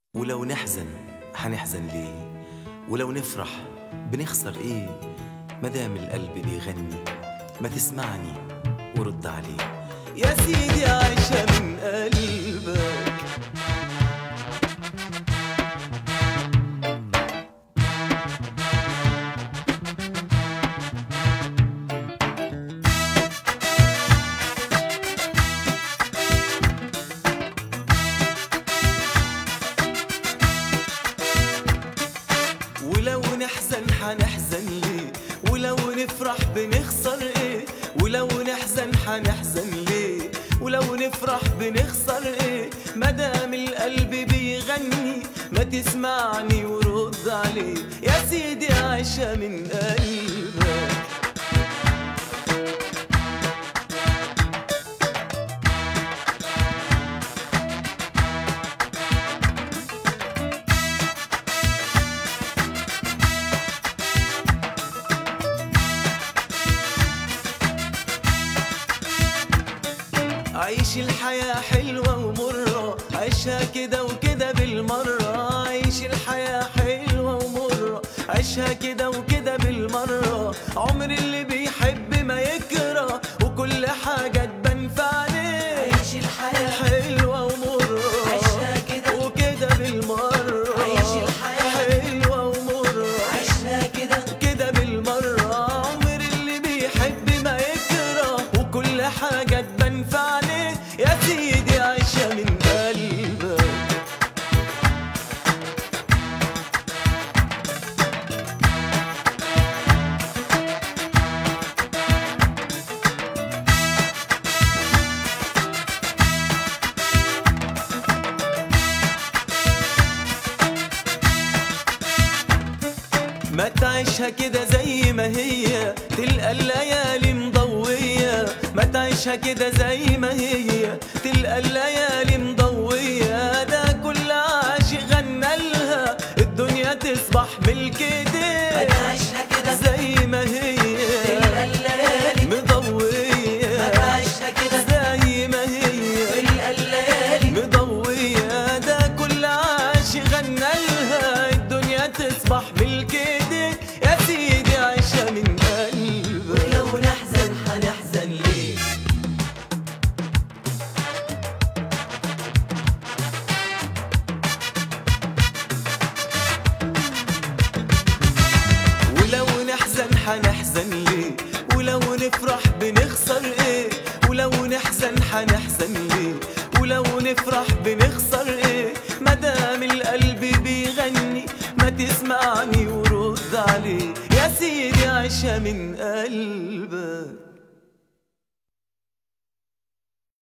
ولو نحزن حنحزن ليه ولو نفرح بنخسر ايه مدام القلب بيغني ما تسمعني ورد عليه يا سيدي عايشة من قلبك ولو نحزن حنحزن ليه ولو نفرح بنخسر ايه ولو نحزن حنحزن ليه ولو نفرح بنخسر ايه مدام القلب بيغني ما تسمعني ورد عليه يا سيدي عايشة من قلبك عيش الحياة حلوة ومرة عيشها كده وكده بالمرة عيش الحياة حلوة ومرة عيشها كده وكده بالمرة عمر اللي بيحب ما يكره وكل حاجة تبان في عينيه عيش الحياة حلوة ومرة عيشها كده وكده بالمرة عيش الحياة حلوة ومرة عشنا كده كده بالمرة عمر اللي بيحب ما يكره وكل حاجة تبان في عينيه يا سيدي عايشة من قلبك ما تعيشها كده زي ما هي تلقى الليالي مضوية ما تعيشها كده زي ما هي تلقى الليالي مضوية ده كل عاشق غنى لها الدنيا تصبح ملك ايديه عشنا كده زي ما هي تلقى الليالي مضوية عشنا كده زي ما هي تلقى الليالي مضوية ده كل عاشق غنى لها الدنيا تصبح ملك ايديك يا سيدي عايشة من قلبك ولو نحزن حنحزن ليه ولو نحزن حنحزن ليه ولو نفرح بنخسر ايه ولو نحزن حنحزن ليه ولو نفرح بنخسر ايه مدام القلب بيغني ما تسمعني ورد عليه يا سيدي عايشة من قلبك